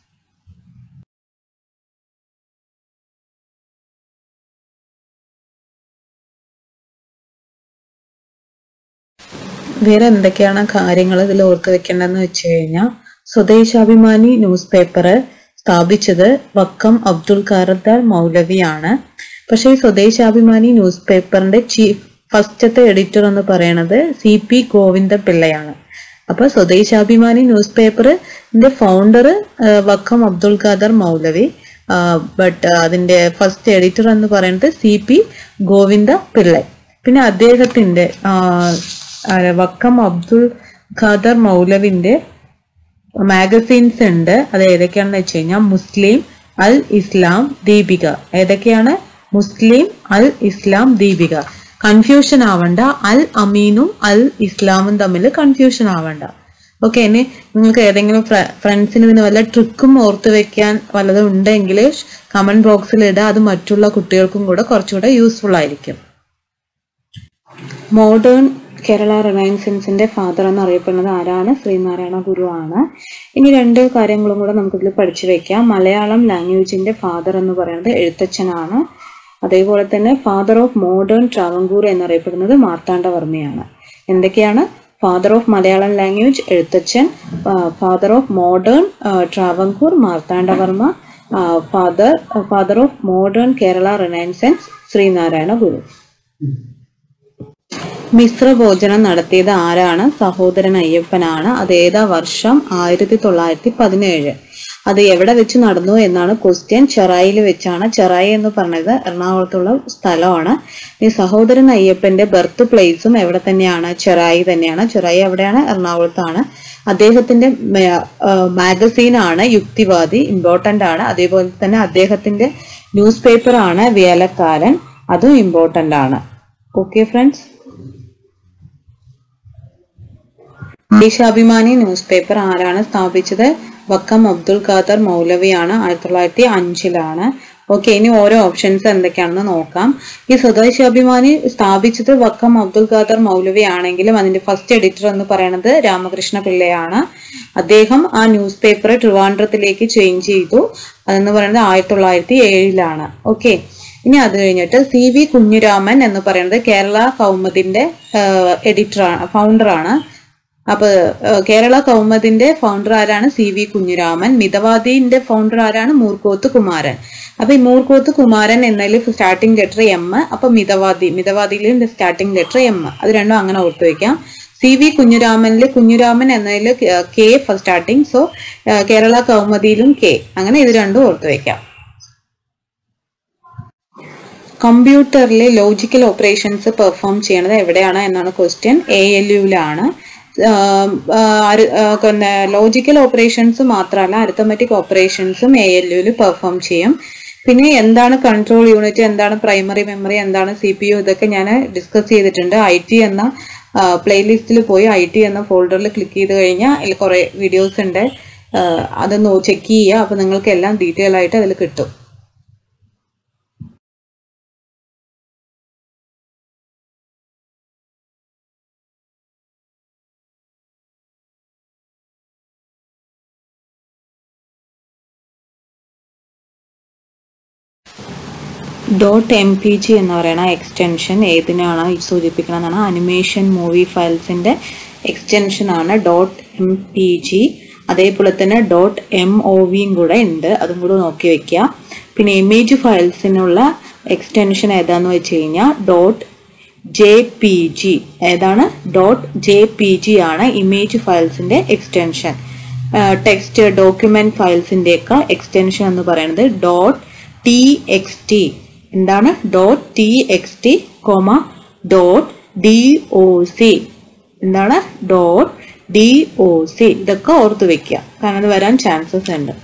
A: വേറെ എന്തൊക്കെയാണ് കാര്യങ്ങൾ ഇതിൽ ഓർത്ത് വെക്കേണ്ടതെന്ന് വെച്ച് കഴിഞ്ഞാൽ സ്വദേശാഭിമാനി ന്യൂസ് പേപ്പർ സ്ഥാപിച്ചത് വക്കം അബ്ദുൽ ഖാദർ മൗലവിയാണ് പക്ഷേ ഈ സ്വദേശാഭിമാനി ന്യൂസ് പേപ്പറിന്റെ ചീഫ് ഫസ്റ്റത്തെ എഡിറ്റർ എന്ന് പറയുന്നത് സി പി ഗോവിന്ദ പിള്ളയാണ് അപ്പൊ സ്വദേശാഭിമാനി ന്യൂസ് പേപ്പറിന്റെ ഫൗണ്ടർ വക്കം അബ്ദുൽ ഖാദർ മൗലവി ബട്ട് അതിന്റെ ഫസ്റ്റ് എഡിറ്റർ എന്ന് പറയുന്നത് സി പി ഗോവിന്ദ പിള്ളൈ പിന്നെ അദ്ദേഹത്തിന്റെ ആ, ആരാ, വക്കം അബ്ദുൾ ഖാദർ മൗലവിന്റെ മാഗസീൻസ് ഉണ്ട് അത് ഏതൊക്കെയാണെന്ന് വെച്ച് കഴിഞ്ഞാൽ മുസ്ലിം അൽ ഇസ്ലാം ദീപിക ഏതൊക്കെയാണ് മുസ്ലിം അൽ ഇസ്ലാം ദീപിക കൺഫ്യൂഷൻ ആവണ്ട അൽ അമീനും അൽ ഇസ്ലാമും തമ്മിൽ കൺഫ്യൂഷൻ ആവണ്ട ഓക്കെ ഇനി നിങ്ങൾക്ക് ഏതെങ്കിലും ഫ്രണ്ട്സിന് ഇതിന് വല്ല ട്രിക്കും ഓർത്ത് വെക്കാൻ വല്ലതും ഉണ്ടെങ്കിൽ കമന്റ് ബോക്സിൽ ഇടുക അത് മറ്റുള്ള കുട്ടികൾക്കും കൂടെ കുറച്ചുകൂടെ യൂസ്ഫുൾ ആയിരിക്കും മോഡേൺ കേരള റിനൈൻസൻസിന്റെ ഫാദർ എന്നറിയപ്പെടുന്നത് ആരാണ് ശ്രീനാരായണ ഗുരു ആണ് ഇനി രണ്ട് കാര്യങ്ങളും കൂടെ നമുക്കിതിൽ പഠിച്ചു വെക്കാം മലയാളം ലാംഗ്വേജിന്റെ ഫാദർ എന്ന് പറയുന്നത് എഴുത്തച്ഛനാണ് അതേപോലെ തന്നെ ഫാദർ ഓഫ് മോഡേൺ ട്രാവങ്കൂർ എന്നറിയപ്പെടുന്നത് മാർത്താണ്ഡവർമ്മയാണ് എന്തൊക്കെയാണ് father of Malayalam language Ezhuthachan father of modern Travancore Marthanda Varma father father of modern Kerala renaissance Sree Narayana Guru മിശ്ര ഭോജനം നടത്തിയത് ആരാണ് സഹോദരൻ അയ്യപ്പനാണ് അത് ഏതാ വർഷം ആയിരത്തി തൊള്ളായിരത്തി പതിനേഴ് അത് എവിടെ വെച്ച് നടന്നു എന്നാണ് ക്വസ്റ്റ്യൻ ചെറായിൽ വെച്ചാണ് ചെറായി എന്ന് പറഞ്ഞത് എറണാകുളത്തുള്ള സ്ഥലമാണ് ഈ സഹോദരൻ അയ്യപ്പന്റെ ബർത്ത് പ്ലേസും എവിടെ തന്നെയാണ് ചെറായി തന്നെയാണ് ചെറായി എവിടെയാണ് എറണാകുളത്താണ് അദ്ദേഹത്തിന്റെ മാഗസീൻ ആണ് യുക്തിവാദി ഇമ്പോർട്ടന്റ് ആണ് അതേപോലെ തന്നെ അദ്ദേഹത്തിന്റെ ന്യൂസ് പേപ്പർ ആണ് വേലക്കാരൻ അതും ഇമ്പോർട്ടന്റ് ആണ് okay friends Deshabhimani newspaper ആരാണ് സ്ഥാപിച്ചത് വക്കം അബ്ദുൽ ഖാദർ മൗലവിയാണ് ആയിരത്തി തൊള്ളായിരത്തി അഞ്ചിലാണ് ഓക്കെ ഇനി ഓരോ ഓപ്ഷൻസ് എന്തൊക്കെയാണെന്ന് നോക്കാം ഈ സ്വദേശാഭിമാനി സ്ഥാപിച്ചത് വക്കം അബ്ദുൽ ഖാദർ മൗലവി ആണെങ്കിലും അതിന്റെ ഫസ്റ്റ് എഡിറ്റർ എന്ന് പറയുന്നത് രാമകൃഷ്ണ പിള്ളയാണ് അദ്ദേഹം ആ ന്യൂസ് പേപ്പർ ട്രിവാൻഡ്രത്തിലേക്ക് ചേഞ്ച് ചെയ്തു അതെന്ന് പറയുന്നത് ആയിരത്തി തൊള്ളായിരത്തി ഏഴിലാണ് ഓക്കെ ഇനി അത് കഴിഞ്ഞിട്ട് സി വി കുഞ്ഞിരാമൻ എന്ന് പറയുന്നത് കേരള കൗമുദിന്റെ എഡിറ്ററാണ് ഫൗണ്ടറാണ് അപ്പൊ ഏഹ്, കേരള കൗമുദിന്റെ ഫൗണ്ടർ ആരാണ് സി വി കുഞ്ഞിരാമൻ മിതവാദിന്റെ ഫൗണ്ടർ ആരാണ് മൂർക്കോത്ത് കുമാരൻ അപ്പൊ ഈ മൂർക്കോത്ത് കുമാരൻ എന്നതിൽ സ്റ്റാർട്ടിംഗ് ലെറ്റർ എം അപ്പൊ മിതവാദി മിതവാദിയിലും സ്റ്റാർട്ടിംഗ് ലെറ്റർ എം അത് രണ്ടും അങ്ങനെ ഓർത്തു വെക്കാം സി വി കുഞ്ഞിരാമനിൽ കുഞ്ഞിരാമൻ എന്നതിൽ കെ സ്റ്റാർട്ടിംഗ് സോ കേരള കൗമുദിയിലും കെ അങ്ങനെ ഇത് രണ്ടും ഓർത്തു വെക്കാം കമ്പ്യൂട്ടറിലെ ലോജിക്കൽ ഓപ്പറേഷൻസ് പെർഫോം ചെയ്യണത് എവിടെയാണ് എന്നാണ് ക്വസ്റ്റ്യൻ എ എൽ യുവിലാണ് ലോജിക്കൽ ഓപ്പറേഷൻസ് മാത്രമല്ല അരിത്തമെറ്റിക് ഓപ്പറേഷൻസും എ എൽ യുവിൽ പെർഫോം ചെയ്യും പിന്നെ എന്താണ് കൺട്രോൾ യൂണിറ്റ് എന്താണ് പ്രൈമറി മെമ്മറി എന്താണ് സി പി യു ഇതൊക്കെ ഞാൻ ഡിസ്കസ് ചെയ്തിട്ടുണ്ട് ഐ ടി എന്ന പ്ലേലിസ്റ്റിൽ പോയി ഐ ടി എന്ന ഫോൾഡറിൽ ക്ലിക്ക് ചെയ്ത് കഴിഞ്ഞാൽ അതിൽ കുറേ വീഡിയോസ് ഉണ്ട് ആ, അതൊന്ന് ചെക്ക് ചെയ്യുക അപ്പോൾ നിങ്ങൾക്ക് എല്ലാം ഡീറ്റെയിൽ ആയിട്ട് അതിൽ കിട്ടും ഡോട്ട് എം പി ജി എന്ന് പറയുന്ന എക്സ്റ്റൻഷൻ ഏതിനാണ് സൂചിപ്പിക്കണമെന്നാണ് അനിമേഷൻ മൂവി ഫയൽസിന്റെ എക്സ്റ്റൻഷൻ ആണ് ഡോട്ട് എം പി ജി അതേപോലെ തന്നെ ഡോട്ട് എം ഒ വിയും കൂടെ ഉണ്ട് അതും കൂടെ നോക്കി വെക്കുക പിന്നെ ഇമേജ് ഫയൽസിനുള്ള എക്സ്റ്റൻഷൻ ഏതാന്ന് വെച്ച് കഴിഞ്ഞാൽ ഡോട്ട് ജെ പി ജി ഏതാണ് ഡോട്ട് ജെ പി ജി ആണ് ഇമേജ് ഫയൽസിന്റെ എക്സ്റ്റൻഷൻ ടെക്സ്റ്റ് ഡോക്യുമെന്റ് ഫയൽസിന്റെ ഒക്കെ എക്സ്റ്റൻഷൻ എന്ന് പറയുന്നത് ഡോട്ട് ടി എക്സ് ടി എന്താണ് dot T X T comma dot D O C എന്താണ് ഡോട്ട് ഡി ഒ സി ഇതൊക്കെ ഓർത്ത് വെക്കുക കാരണം അത് വരാൻ ചാൻസസ് ഉണ്ട്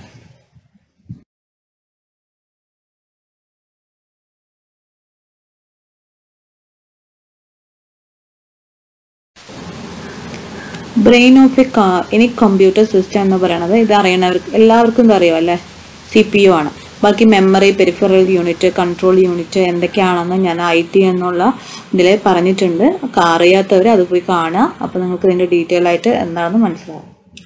A: ബ്രെയിൻ ഓഫ് എ കാ എനി കമ്പ്യൂട്ടർ സിസ്റ്റം എന്ന് പറയുന്നത് ഇത് അറിയണവർക്ക് എല്ലാവർക്കും ഇത് അറിയാം അല്ലേ സി പി യു ആണ് ബാക്കി memory peripheral unit control unit എന്തൊക്കെയാണെന്ന് ഞാൻ ഐ ടി എന്നുള്ള ഇതിൽ പറഞ്ഞിട്ടുണ്ട് ഒക്കെ അറിയാത്തവർ അത് പോയി കാണുക അപ്പോൾ നിങ്ങൾക്ക് ഇതിൻ്റെ ഡീറ്റെയിൽ ആയിട്ട് എന്താണെന്ന് മനസ്സിലാവും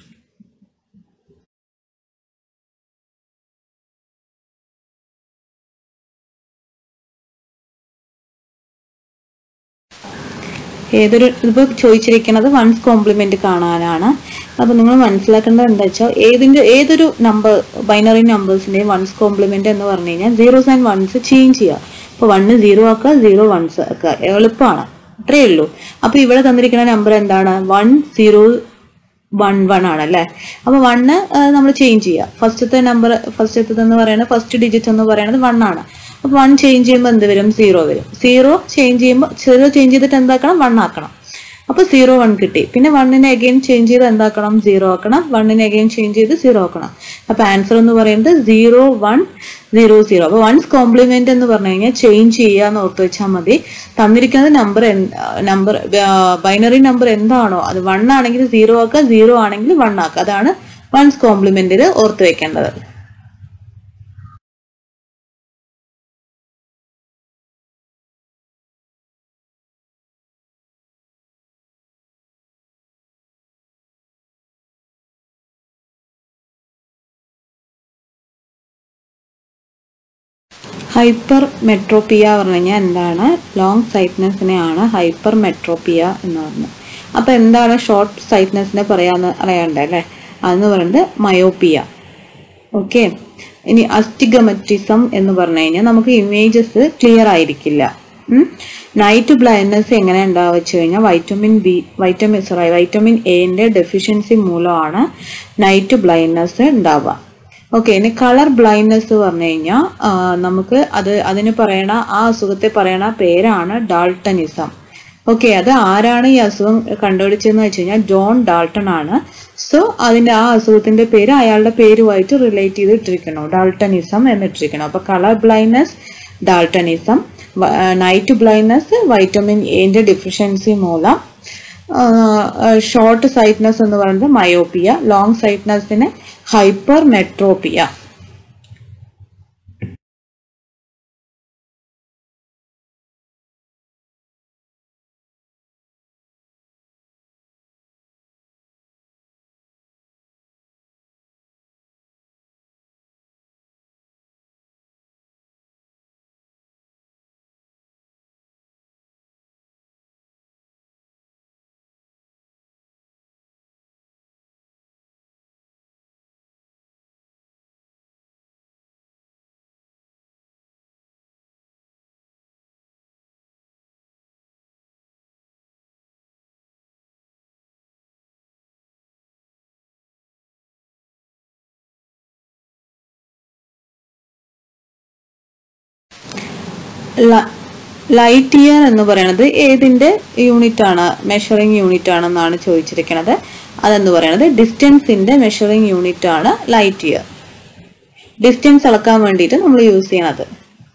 A: ഏതൊരു ഇപ്പോൾ ചോദിച്ചിരിക്കുന്നത് വൺസ് കോംപ്ലിമെന്റ് കാണാനാണ് അപ്പോൾ നിങ്ങൾ മനസ്സിലാക്കേണ്ടത് എന്താ വെച്ചാൽ ഏതിന്റെ ഏതൊരു നമ്പർ ബൈനറി നമ്പേഴ്സിന്റെയും വൺസ് കോംപ്ലിമെന്റ് എന്ന് പറഞ്ഞു കഴിഞ്ഞാൽ സീറോസ് ആൻഡ് വൺസ് ചേഞ്ച് ചെയ്യുക ഇപ്പോൾ വണ്ണ് സീറോ ആക്കുക സീറോ വൺസ് ആക്കുക എളുപ്പമാണ് അത്രയേ ഉള്ളൂ അപ്പോൾ ഇവിടെ തന്നിരിക്കുന്ന നമ്പർ എന്താണ് വൺ സീറോ വൺ വൺ ആണ് അല്ലേ അപ്പൊ വണ്ണ് നമ്മൾ ചേഞ്ച് ചെയ്യുക ഫസ്റ്റത്തെ നമ്പർ ഫസ്റ്റത്തെ എന്ന് പറയുന്നത് ഫസ്റ്റ് ഡിജിറ്റ് എന്ന് പറയുന്നത് വൺ ആണ് അപ്പൊ വൺ ചേഞ്ച് ചെയ്യുമ്പോൾ എന്ത് വരും സീറോ വരും സീറോ ചേഞ്ച് ചെയ്യുമ്പോൾ സീറോ ചേഞ്ച് ചെയ്തിട്ട് എന്താക്കണം വൺ ആക്കണം അപ്പൊ സീറോ വൺ കിട്ടി പിന്നെ വണ്ണിനെ അഗെയിൻ ചേഞ്ച് ചെയ്ത് എന്താക്കണം സീറോ ആക്കണം വണ്ണിനെ അഗെയിൻ ചേഞ്ച് ചെയ്ത് സീറോ ആക്കണം അപ്പൊ ആൻസർ എന്ന് പറയുന്നത് സീറോ വൺ സീറോ സീറോ അപ്പൊ വൺസ് കോംപ്ലിമെന്റ് എന്ന് പറഞ്ഞു കഴിഞ്ഞാൽ ചേഞ്ച് ചെയ്യുക എന്ന് ഓർത്ത് വെച്ചാൽ മതി തന്നിരിക്കുന്ന നമ്പർ നമ്പർ ബൈനറി നമ്പർ എന്താണോ അത് വൺ ആണെങ്കിൽ സീറോ ആക്കുക സീറോ ആണെങ്കിൽ വൺ ആക്കുക അതാണ് വൺസ് കോംപ്ലിമെന്റിൽ ഓർത്ത് വെക്കേണ്ടത് ഹൈപ്പർ മെട്രോപ്പിയ പറഞ്ഞു കഴിഞ്ഞാൽ എന്താണ് ലോങ് സൈറ്റ്നെസ്സിനെയാണ് ഹൈപ്പർ മെട്രോപ്പിയ എന്ന് പറയുന്നത് അപ്പൊ എന്താണ് ഷോർട്ട് സൈറ്റ്നെസ്സിനെ പറയാന്ന് അറിയണ്ടേ അല്ലേ അതെന്ന് പറയുന്നത് മയോപ്പിയ ഓക്കെ ഇനി അസ്റ്റിഗമറ്റിസം എന്ന് പറഞ്ഞു കഴിഞ്ഞാൽ നമുക്ക് ഇമേജസ് ക്ലിയർ ആയിരിക്കില്ല നൈറ്റ് ബ്ലൈൻഡ്നെസ് എങ്ങനെ ഉണ്ടാവുക വെച്ച് കഴിഞ്ഞാൽ vitamin B vitamin sorry vitamin എന്റെ ഡെഫിഷ്യൻസി മൂലമാണ് നൈറ്റ് ബ്ലൈൻഡ്നെസ് ഉണ്ടാവുക ഓക്കെ ഇനി കളർ ബ്ലൈൻഡ്നെസ് പറഞ്ഞു കഴിഞ്ഞാൽ നമുക്ക് അത് അതിന് പറയണ ആ അസുഖത്തെ പറയണ പേരാണ് ഡാൾട്ടനിസം ഓക്കെ അത് ആരാണ് ഈ അസുഖം കണ്ടുപിടിച്ചതെന്ന് വെച്ച് കഴിഞ്ഞാൽ ജോൺ ഡാൾട്ടൺ ആണ് സോ അതിന്റെ ആ അസുഖത്തിന്റെ പേര് അയാളുടെ പേരുമായിട്ട് റിലേറ്റ് ചെയ്ത് ഇട്ടിരിക്കണം ഡാൾട്ടനിസം എന്നിട്ടിരിക്കണം അപ്പൊ colour blindness daltonism night blindness vitamin എന്റെ ഡിഫിഷ്യൻസി മൂലം ഷോർട്ട് സൈറ്റ്നെസ് എന്ന് പറയുന്നത് മയോപ്പിയ ലോങ് സൈറ്റ്നെസ്സിന് ഹൈപ്പർ മെട്രോപ്പിയ ലൈറ്റ് ഇയർ എന്ന് പറയുന്നത് ഏതിന്റെ യൂണിറ്റ് ആണ് മെഷറിംഗ് യൂണിറ്റ് ആണെന്നാണ് ചോദിച്ചിരിക്കുന്നത് അതെന്ന് പറയുന്നത് ഡിസ്റ്റൻസിന്റെ മെഷറിംഗ് യൂണിറ്റ് ആണ് ലൈറ്റ് ഇയർ ഡിസ്റ്റൻസ് അളക്കാൻ വേണ്ടിയിട്ട് നമ്മൾ യൂസ് ചെയ്യണത്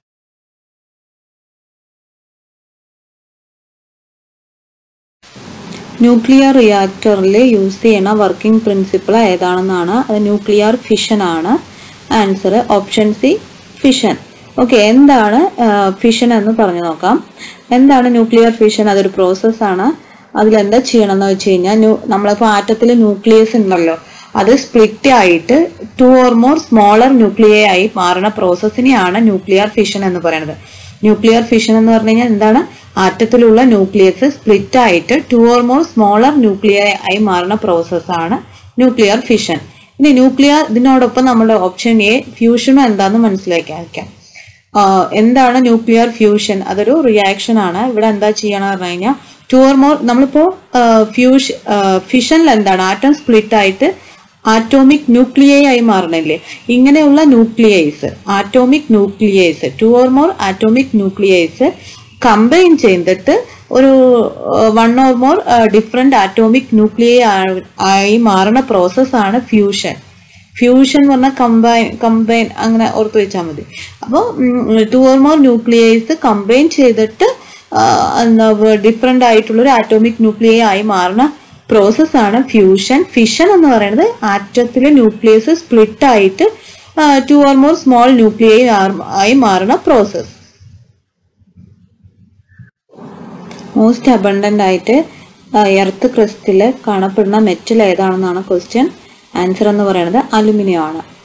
A: ന്യൂക്ലിയർ റിയാക്ടറിൽ യൂസ് ചെയ്യണ വർക്കിംഗ് പ്രിൻസിപ്പിൾ ഏതാണെന്നാണ് അത് ന്യൂക്ലിയർ ഫിഷൻ ആണ് answer option C fission okay എന്താണ് ഫിഷൻ എന്ന് പറഞ്ഞു നോക്കാം എന്താണ് ന്യൂക്ലിയർ ഫിഷൻ അതൊരു പ്രോസസ്സാണ് അതിലെന്താ ചെയ്യണം എന്ന് വെച്ച് കഴിഞ്ഞാൽ നമ്മളിപ്പോൾ ആറ്റത്തിൽ ന്യൂക്ലിയസ് ഉണ്ടല്ലോ അത് സ്പ്ലിറ്റ് ആയിട്ട് two or more smaller nuclei ആയി മാറുന്ന പ്രോസസ്സിനെയാണ് ന്യൂക്ലിയർ ഫിഷൻ എന്ന് പറയുന്നത് ന്യൂക്ലിയർ ഫിഷൻ എന്ന് പറഞ്ഞു കഴിഞ്ഞാൽ എന്താണ് ആറ്റത്തിലുള്ള ന്യൂക്ലിയസ് സ്പ്ലിറ്റ് ആയിട്ട് two or more smaller nuclei ആയി മാറുന്ന പ്രോസസ്സാണ് ന്യൂക്ലിയർ ഫിഷൻ ഇനി ന്യൂക്ലിയർ ഇതിനോടൊപ്പം നമ്മുടെ ഓപ്ഷൻ എ ഫ്യൂഷനും എന്താന്ന് മനസ്സിലാക്കി വയ്ക്കാം എന്താണ് ന്യൂക്ലിയർ ഫ്യൂഷൻ അതൊരു റിയാക്ഷൻ ആണ് ഇവിടെ എന്താ ചെയ്യണമെന്ന് പറഞ്ഞു കഴിഞ്ഞാൽ ടു ഓർ മോർ നമ്മളിപ്പോ ഫ്യൂഷ ഫിഷനിൽ എന്താണ് ആറ്റം സ്പ്ലിറ്റ് ആയിട്ട് ആറ്റോമിക് ന്യൂക്ലിയൈ ആയി മാറണില്ലേ ഇങ്ങനെയുള്ള nucleis atomic nucleis two or more atomic nucleis combine ചെയ്തിട്ട് ഒരു one or more different atomic nuclei ആയി മാറുന്ന പ്രോസസ്സാണ് ഫ്യൂഷൻ ഫ്യൂഷൻ എന്ന് പറഞ്ഞാൽ കമ്പൈൻ കമ്പൈൻ അങ്ങനെ ഓർത്ത് വെച്ചാൽ മതി അപ്പോൾ two or more nucleis combine ചെയ്തിട്ട് എന്താ ഡിഫറെന്റ് ആയിട്ടുള്ള ഒരു ആറ്റോമിക് ന്യൂക്ലിയൈ ആയി മാറുന്ന പ്രോസസ്സാണ് ഫ്യൂഷൻ ഫിഷൻ എന്ന് പറയുന്നത് ആറ്റത്തിലെ ന്യൂക്ലിയസ് സ്പ്ലിറ്റ് ആയിട്ട് two or more small nuclei ആയി മാറുന്ന പ്രോസസ്സ് മോസ്റ്റ് അബണ്ടന്റ് ആയിട്ട് എർത്ത് ക്രിസ്റ്റിൽ കാണപ്പെടുന്ന മെറ്റൽ ഏതാണെന്നാണ് ക്വസ്റ്റ്യൻ ആൻസർ എന്ന് പറയുന്നത് അലുമിനിയം ആണ്